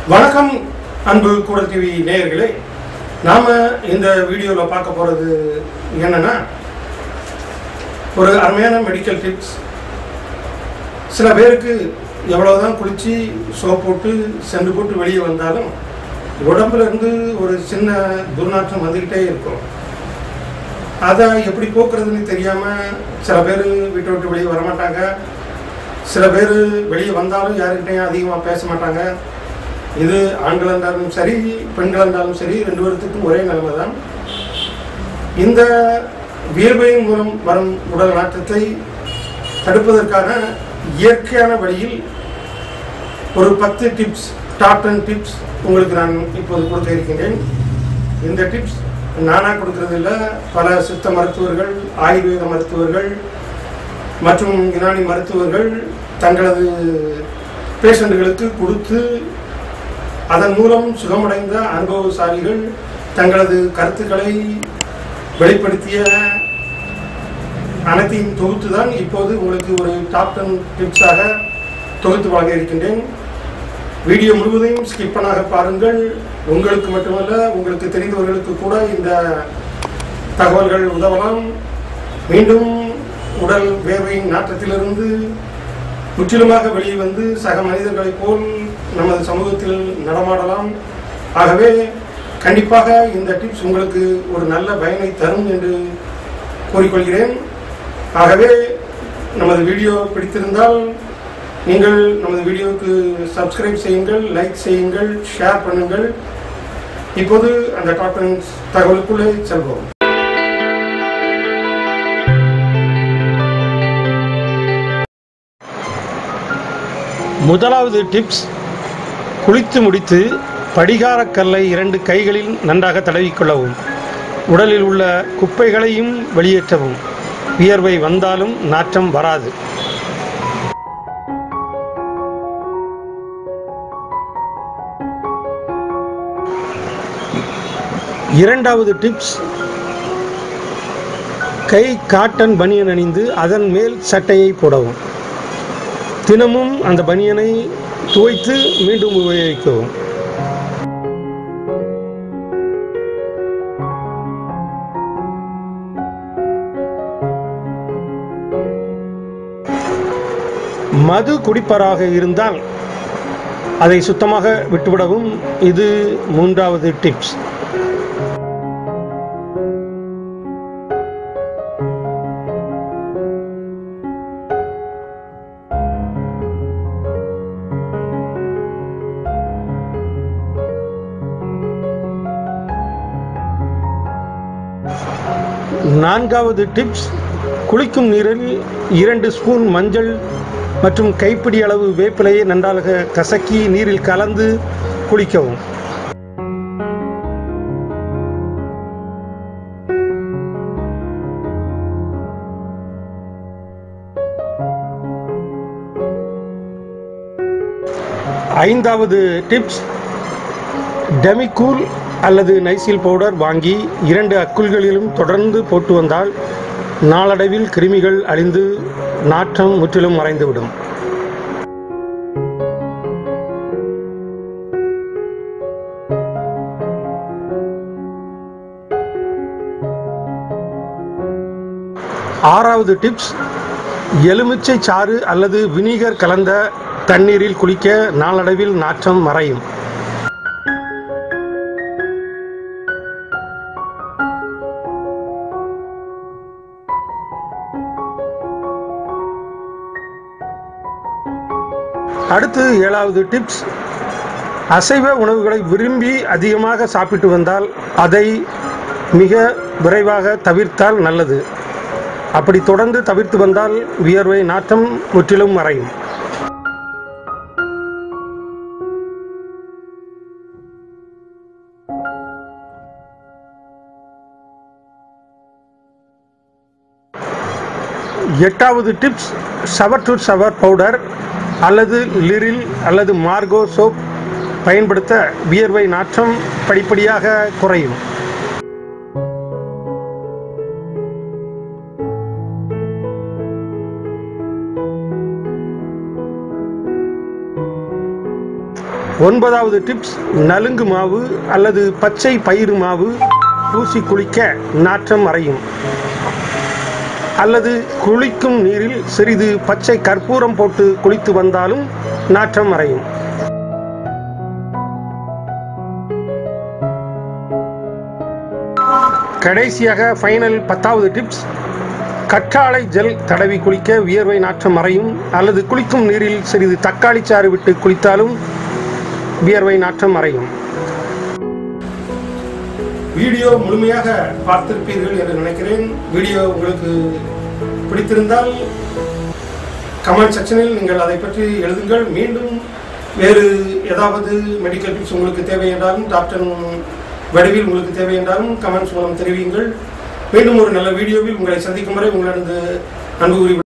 வணக்கம் அன்பு கூட டிவி நேயர்களே நாம் இந்த வீடியோவில் பார்க்க போகிறது என்னன்னா ஒரு அருமையான மெடிக்கல் டிப்ஸ் சில பேருக்கு எவ்வளோதான் குளித்து சோப் போட்டு சென்று போட்டு வெளியே வந்தாலும் உடம்புல இருந்து ஒரு சின்ன துர்நாற்றம் வந்துக்கிட்டே இருக்கும் அதை எப்படி போக்குறதுன்னு தெரியாமல் சில பேர் வீட்டை விட்டு வெளியே வரமாட்டாங்க சில பேர் வெளியே வந்தாலும் யாருக்கிட்டையும் அதிகமாக பேச மாட்டாங்க இது ஆண்கள் இருந்தாலும் சரி பெண்கள் இருந்தாலும் சரி ரெண்டு பேர்த்துக்கும் ஒரே நிலைமை தான் இந்த வியர்வையின் மூலம் வரும் உடல் நாட்டத்தை தடுப்பதற்கான இயற்கையான வழியில் ஒரு பத்து டிப்ஸ் டாப் டென் டிப்ஸ் உங்களுக்கு நான் இப்போது கொடுக்க இருக்கின்றேன் இந்த டிப்ஸ் நானாக கொடுக்கறதில்ல பல சித்த மருத்துவர்கள் ஆயுர்வேத மருத்துவர்கள் மற்றும் யுனானி மருத்துவர்கள் தங்களது பேஷண்ட்டுகளுக்கு கொடுத்து அதன் மூலம் சுகமடைந்த அனுபவசாலிகள் தங்களது கருத்துக்களை வெளிப்படுத்திய அனைத்தையும் தொகுத்து தான் இப்போது உங்களுக்கு ஒரு டாப் டென் டிப்ஸாக தொகுத்து வழங்க இருக்கின்றேன் வீடியோ முழுவதையும் ஸ்கிப் பண்ணாக பாருங்கள் உங்களுக்கு மட்டுமல்ல உங்களுக்கு தெரிந்தவர்களுக்கு கூட இந்த தகவல்கள் உதவலாம் மீண்டும் உடல் வேர்வையின் நாற்றத்திலிருந்து முற்றிலுமாக வெளியே வந்து சக மனிதர்களைப் போல் நமது சமூகத்தில் நடமாடலாம் ஆகவே கண்டிப்பாக இந்த டிப்ஸ் உங்களுக்கு ஒரு நல்ல பயனை தரும் என்று கூறிக்கொள்கிறேன் ஆகவே நமது வீடியோ பிடித்திருந்தால் நீங்கள் நமது வீடியோவுக்கு சப்ஸ்கிரைப் செய்யுங்கள் லைக் செய்யுங்கள் ஷேர் பண்ணுங்கள் இப்போது அந்த டாப் தகவலுக்குள்ளே செல்வோம் முதலாவது டிப்ஸ் குளித்து முடித்து படிகாரக் கல்லை இரண்டு கைகளில் நன்றாக தடவிக்கொள்ளவும் உடலில் உள்ள குப்பைகளையும் வெளியேற்றவும் வியர்வை வந்தாலும் நாற்றம் வராது இரண்டாவது டிப்ஸ் கை காட்டன் பனியன் அணிந்து அதன் மேல் சட்டையை போடவும் தினமும் அந்த பனியனை துவைத்து மீண்டும் உபயோகிக்கவும் மது குடிப்பராக இருந்தால் அதை சுத்தமாக விட்டுவிடவும் இது மூன்றாவது டிப்ஸ் நான்காவது டிப்ஸ் குளிக்கும் நீரில் இரண்டு ஸ்பூன் மஞ்சள் மற்றும் கைப்பிடி அளவு வேப்பிலையை நன்றாக கசக்கி நீரில் கலந்து குளிக்கவும் ஐந்தாவது டிப்ஸ் டெமிகூல் அல்லது நைசில் பவுடர் வாங்கி இரண்டு அக்குள்களிலும் தொடர்ந்து போட்டு வந்தால் நாளடைவில் கிருமிகள் அழிந்து நாற்றம் முற்றிலும் மறைந்துவிடும் ஆறாவது டிப்ஸ் எலுமிச்சை சாறு அல்லது வினிகர் கலந்த தண்ணீரில் குளிக்க நாளடைவில் நாற்றம் மறையும் அடுத்து ஏழாவது டிப்ஸ் அசைவ உணவுகளை விரும்பி அதிகமாக சாப்பிட்டு வந்தால் அதை மிக விரைவாக தவிர்த்தால் நல்லது அப்படி தொடர்ந்து தவிர்த்து வந்தால் வியர்வை நாற்றம் முற்றிலும் மறையும் எட்டாவது tips shower to shower powder அல்லது லிரில் அல்லது மார்கோ சோப் பயன்படுத்த வியர்வை நாற்றம் படிப்படியாக குறையும் ஒன்பதாவது டிப்ஸ் நலுங்கு மாவு அல்லது பச்சை பயிறு மாவு பூசி குளிக்க நாற்றம் அறையும் அல்லது குளிக்கும் நீரில் சிறிது பச்சை கற்பூரம் போட்டு குளித்து வந்தாலும் நாற்றம் அறையும் கடைசியாக ஃபைனல் பத்தாவது டிப்ஸ் கற்றாழை ஜெல் தடவி குளிக்க வியர்வை நாற்றம் மறையும் அல்லது குளிக்கும் நீரில் சிறிது தக்காளி சாறு விட்டு குளித்தாலும் வியர்வை நாற்றம் மறையும் வீடியோ முழுமையாக பார்த்திருப்பீர்கள் என்று நினைக்கிறேன் வீடியோ உங்களுக்கு பிடித்திருந்தால் கமெண்ட் செக்ஷனில் நீங்கள் அதை பற்றி எழுதுங்கள் மீண்டும் வேறு ஏதாவது மெடிக்கல் டிப்ஸ் உங்களுக்கு தேவை என்றாலும் டாக்டர் வடிவில் உங்களுக்கு தேவை என்றாலும் கமெண்ட்ஸ் மூலம் தெரிவியுங்கள் மீண்டும் ஒரு நல்ல வீடியோவில் உங்களை சந்திக்கும் வரை உங்களது அன்பு கூறி